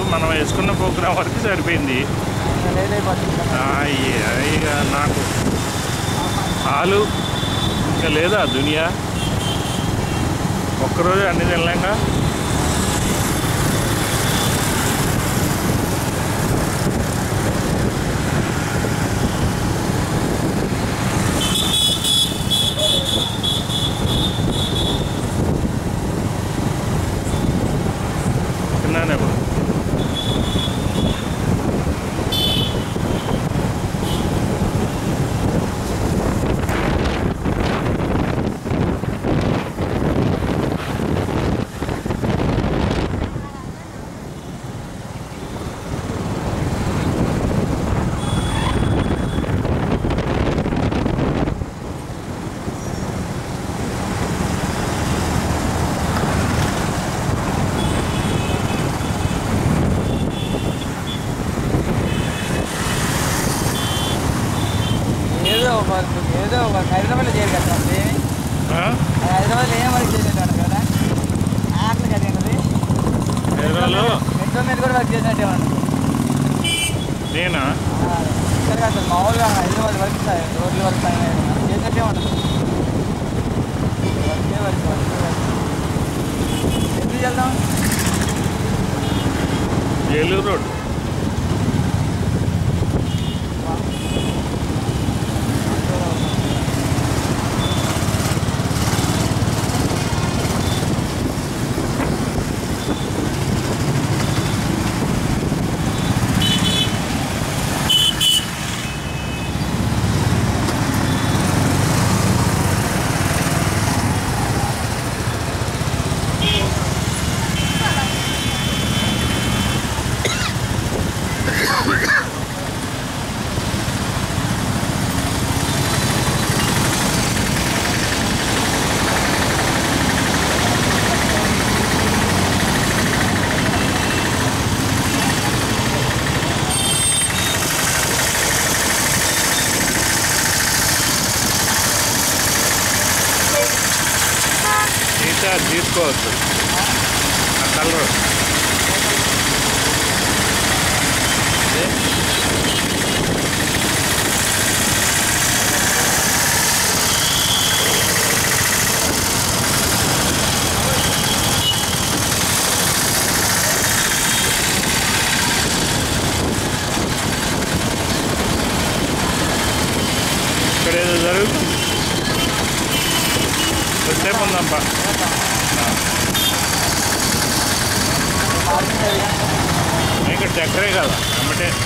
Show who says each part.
Speaker 1: మనం వేసుకున్న ప్రోగ్రాం వరకు సరిపోయింది
Speaker 2: ఇంకా లేట్ అయిపోతుంది కదా.
Speaker 1: ఆ, ఇక ఇక నాకు హాలు ఇంకా లేదా దునియా ఒక్కరోజు అన్ని తినలేక తిన్నాను ఇప్పుడు
Speaker 2: ఏదో ఒక ఏదో ఒక హైదరాబాద్లో చేయరు కదా అది
Speaker 1: ఆ?
Speaker 2: హైదరాబాద్లో ఏం వర్క్ చేసేటాడు కదా ఆటలు కదా ఏంటది
Speaker 1: హైదరాబాద్లో
Speaker 2: మెట్రో మీద కూడా వర్క్ చేసినట్టే ఉన్నాడు
Speaker 1: నేనా
Speaker 2: ఇక్కడ అసలు మామూలుగా హైదరాబాద్ వర్క్ సార్ రోడ్లు వర్క్ చేసినట్టే ఉండదు వర్కే వర్క్ వర్కే వర్క్ ఎందుకు వెళ్దాం
Speaker 1: ఏలూరు రోడ్ రీఛార్జ్ తీసుకోవచ్చు ఆ కలర్ ఇక్కడ ఏదో జరుగుతుంది కొద్దిసేపు ఉందమ్మా ఇక్కడ దగ్గరే కదా అమ్మటే